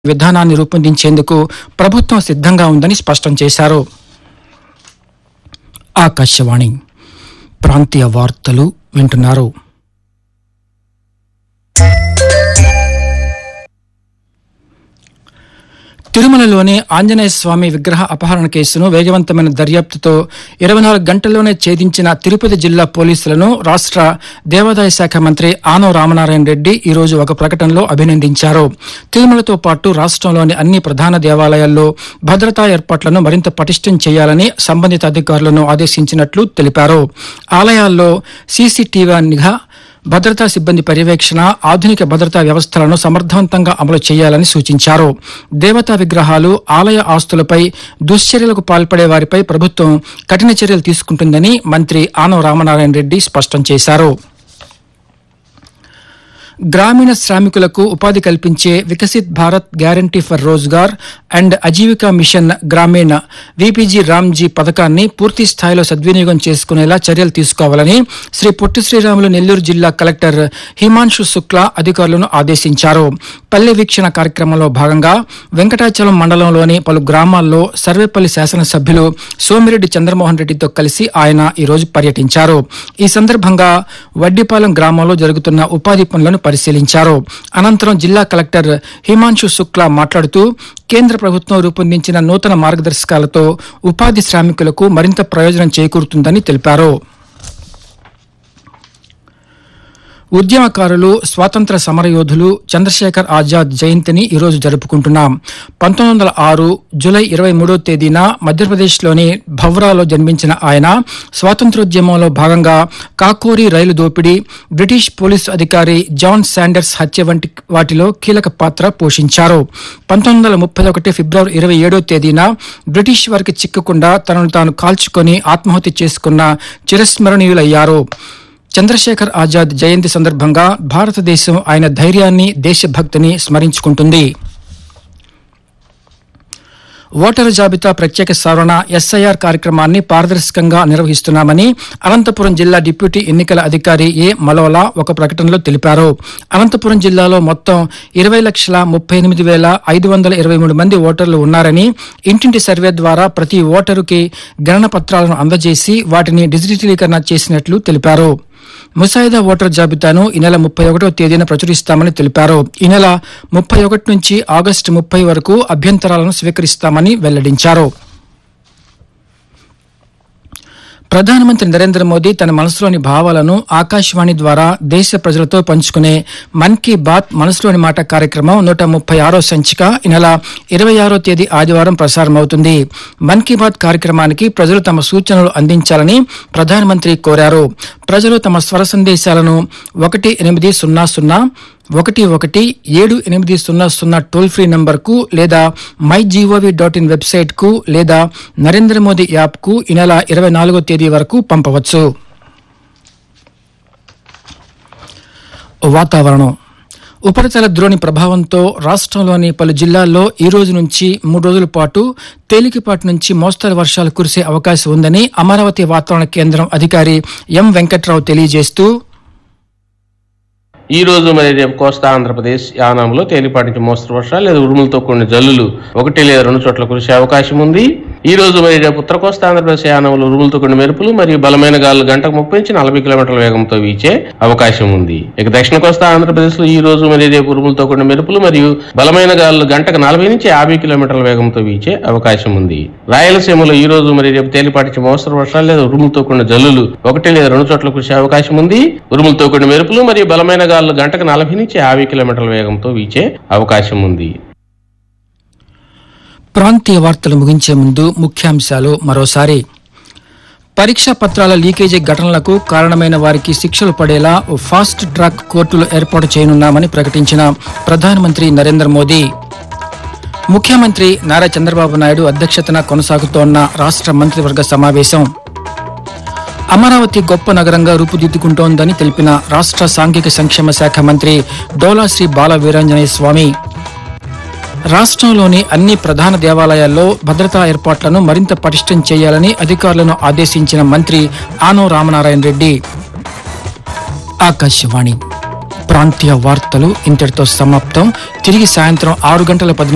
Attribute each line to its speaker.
Speaker 1: విధానాన్ని రూపొందించేందుకు ప్రభుత్వం సిద్ధంగా ఉందని స్పష్టం చేశారు ఆకాశవాణి ప్రాంతీయ వార్తలు వింటున్నారు తిరుమలలోని ఆంజనేయ స్వామి విగ్రహ అపహరణ కేసును వేగవంతమైన దర్యాప్తుతో ఇరవై నాలుగు గంటల్లోనే ఛేదించిన తిరుపతి జిల్లా పోలీసులను రాష్ట్ర దేవాదాయ శాఖ మంత్రి ఆనవ రామనారాయణ రెడ్డి ఈ రోజు ఒక ప్రకటనలో అభినందించారు తిరుమలతో పాటు రాష్ట్రంలోని అన్ని ప్రధాన దేవాలయాల్లో భద్రతా ఏర్పాట్లను మరింత పటిష్టం చేయాలని సంబంధిత అధికారులను ఆదేశించినట్లు తెలిపారు ఆలయాల్లో సీసీటీవీ నిఘా భద్రతా సిబ్బంది పర్యవేక్షణ ఆధునిక భద్రతా వ్యవస్థలను సమర్థవంతంగా అమలు చేయాలని సూచించారు దేవతా విగ్రహాలు ఆలయ ఆస్తులపై దుశ్చర్యలకు పాల్పడే వారిపై ప్రభుత్వం కఠిన చర్యలు తీసుకుంటుందని మంత్రి ఆనవ రామనారాయణ రెడ్డి స్పష్టం చేశారు గ్రామీణ శ్రామికులకు ఉపాధి కల్పించే Viksit Bharat guarantee for Rozgar and Ajeevika mission గ్రామీణ విపిజి రామ్జీ పథకాన్ని పూర్తి స్థాయిలో సద్వినియోగం చేసుకునేలా చర్యలు తీసుకోవాలని శ్రీ పొట్టి శ్రీరాములు నెల్లూరు జిల్లా కలెక్టర్ హిమాంశు శుక్లా అధికారులను ఆదేశించారు పల్లె వీక్షణ కార్యక్రమంలో భాగంగా వెంకటాచలం మండలంలోని పలు గ్రామాల్లో సర్వేపల్లి శాసనసభ్యులు సోమిరెడ్డి చంద్రమోహన్ రెడ్డితో కలిసి ఆయన ఈ రోజు పర్యటించారు ఈ సందర్భంగా వడ్డిపాలెం గ్రామంలో జరుగుతున్న ఉపాధి పనులను పరిశీలించారు అనంతరం జిల్లా కలెక్టర్ హిమాంశు శుక్లా మాట్లాడుతూ కేంద్ర ప్రభుత్వం రూపొందించిన నూతన మార్గదర్శకాలతో ఉపాధి శ్రామికులకు మరింత ప్రయోజనం చేకూరుతుందని తెలిపారు ఉద్యమకారులు స్వాతంత్ర సమరయోధులు చంద్రశేఖర్ ఆజాద్ జయంతిని ఈరోజు జరుపుకుంటున్నాం పంతొమ్మిది వందల ఆరు జూలై ఇరవై మూడో తేదీన మధ్యప్రదేశ్లోని భవ్రాలో జన్మించిన ఆయన స్వాతంత్రోద్యమంలో భాగంగా కాకోరి రైలు దోపిడీ బ్రిటిష్ పోలీసు అధికారి జాన్ శాండర్స్ హత్య వంటి వాటిలో కీలక పాత్ర పోషించారు పంతొమ్మిది వందల ముప్పై ఒకటి ఫిబ్రవరి ఇరవై ఏడో తేదీన బ్రిటిష్ వారికి చిక్కకుండా తనను తాను కాల్చుకొని ఆత్మహత్య చేసుకున్న చిరస్మరణీయులయ్యారు చంద్రశేఖర్ ఆజాద్ జయంతి సందర్భంగా భారతదేశం ఆయన ధైర్యాన్ని దేశభక్తిని స్మరించుకుంటుంది ఓటరు జాబితా ప్రత్యేక సవరణ ఎస్ఐఆర్ కార్యక్రమాన్ని పారదర్శకంగా నిర్వహిస్తున్నామని అనంతపురం జిల్లా డిప్యూటీ ఎన్నికల అధికారి ఏ మలోలా ఒక ప్రకటనలో తెలిపారు అనంతపురం జిల్లాలో మొత్తం ఇరవై లక్షల ముప్పై ఎనిమిది వేల ఐదు వందల ఇరవై మూడు మంది ఓటర్లు ఉన్నారని ఇంటింటి సర్వే ద్వారా ప్రతి ఓటరుకి గణన పత్రాలను అందజేసి వాటిని డిజిటలీకరణ చేసినట్లు తెలిపారు ముసాయిదా ఓటర్ జాబితాను ఈ నెల ముప్పై ఒకటో తేదీన ప్రచురిస్తామని తెలిపారు ఈ నెల ముప్పై ఒకటి నుంచి ఆగస్టు ముప్పై వరకు అభ్యంతరాలను స్వీకరిస్తామని వెల్లడించారు ప్రధానమంత్రి నరేంద్ర మోదీ తన మనసులోని భావాలను ఆకాశవాణి ద్వారా దేశ ప్రజలతో పంచుకునే మన్ కీ బాత్ మనసులోని మాట కార్యక్రమం నూట ముప్పై ఆరో సంచిక ఈ నెల ఇరవై ఆరో తేదీ ఆదివారం ప్రసారమవుతుంది మన్ కీ బాత్ కార్యక్రమానికి ప్రజలు తమ సూచనలు అందించాలని ప్రధానమంత్రి కోరారు ప్రజలు తమ స్వర సందేశాలను ఒకటి ఎనిమిది సున్నా సున్నా ఒకటి ఒకటి ఏడు ఎనిమిది సున్నా సున్నా టోల్ ఫ్రీ నంబర్ కు లేదా my GOV dot in website కు లేదా నరేంద్ర మోదీ యాప్ కు ఈ నెల ఇరవై నాలుగో తేదీ వరకు పంపవచ్చు వాతావరణం ఉపరితల ద్రోణి ప్రభావంతో రాష్ట్రంలోని పలు జిల్లాల్లో ఈ రోజు నుంచి మూడు రోజుల పాటు తేలికపాటి నుంచి మోస్తరు వర్షాలు కురిసే అవకాశం ఉందని అమరావతి వాతావరణ కేంద్రం అధికారి ఎం వెంకట్రావు తెలియజేస్తూ
Speaker 2: ఈ రోజు మరి రేపు కోస్తా ఆంధ్రప్రదేశ్ యానాంలో తేలిపాటి నుంచి మోస్తరు వర్షాలు లేదా ఉరుములతో కూడిన జల్లులు ఒకటి లేదా రెండు చోట్ల కురిసే అవకాశం ఉంది ఈ రోజు మరి రేపు ఉత్తర కోస్తా ఆంధ్రప్రదేశ్ యానంలో ఉరుములతో కూడిన మెరుపులు మరియు బలమైన గాలులు గంటకు ముప్పై నుంచి నలభై కిలోమీటర్ల వేగంతో వీచే అవకాశం ఉంది ఇక దక్షిణ కోస్తా ఆంధ్రప్రదేశ్ లో ఈ రోజు మరి రేపు ఉరుములతో కూడిన మెరుపులు మరియు బలమైన గాలులు గంటకు నలభై నుంచి యాభై కిలోమీటర్ల వేగంతో వీచే అవకాశం ఉంది రాయలసీమలో ఈ రోజు మరి రేపు తేలిపాటి నుంచి మోస్తరు వర్షాలు లేదా ఉరుములతో కూడిన జల్లులు ఒకటి లేదా రెండు చోట్ల కురిసే అవకాశం ఉంది ఉరుములతో కూడిన మెరుపులు మరియు బలమైన గాలులు గంటకు నలభై నుంచి యాభై కిలోమీటర్ల వేగంతో వీచే అవకాశం ఉంది
Speaker 1: ప్రాంతీయ వార్తలు ముగించే ముందు ముఖ్యాంశాలు మరోసారి పరీక్షా పత్రాల లీకేజీ ఘటనలకు కారణమైన వారికి శిక్షలు పడేలా ఓ ఫాస్ట్ ట్రాక్ కోర్టులు ఏర్పాటు చేయనున్నామని ప్రకటించిన ప్రధానమంత్రి నరేంద్ర మోదీ ముఖ్యమంత్రి నారా చంద్రబాబు నాయుడు అధ్యక్షతన కొనసాగుతోన్న రాష్ట్ర మంత్రివర్గ సమావేశం అమరావతి గొప్ప నగరంగా రూపుదిద్దుకుంటోందని తెలిపిన రాష్ట్ర సాంఘిక సంక్షేమ శాఖ మంత్రి డోలా శ్రీ బాల వీరాంజనేయ స్వామి రాష్ట్రంలోని అన్ని ప్రధాన దేవాలయాల్లో భద్రతా ఏర్పాట్లను మరింత పటిష్టం చేయాలని అధికారులను ఆదేశించిన మంత్రి ఆనో రామనారాయణ రెడ్డి ఆకాశవాణి ప్రాంతీయ వార్తలు ఇంతటితో సమాప్తం తిరిగి సాయంత్రం ఆరు గంటల పది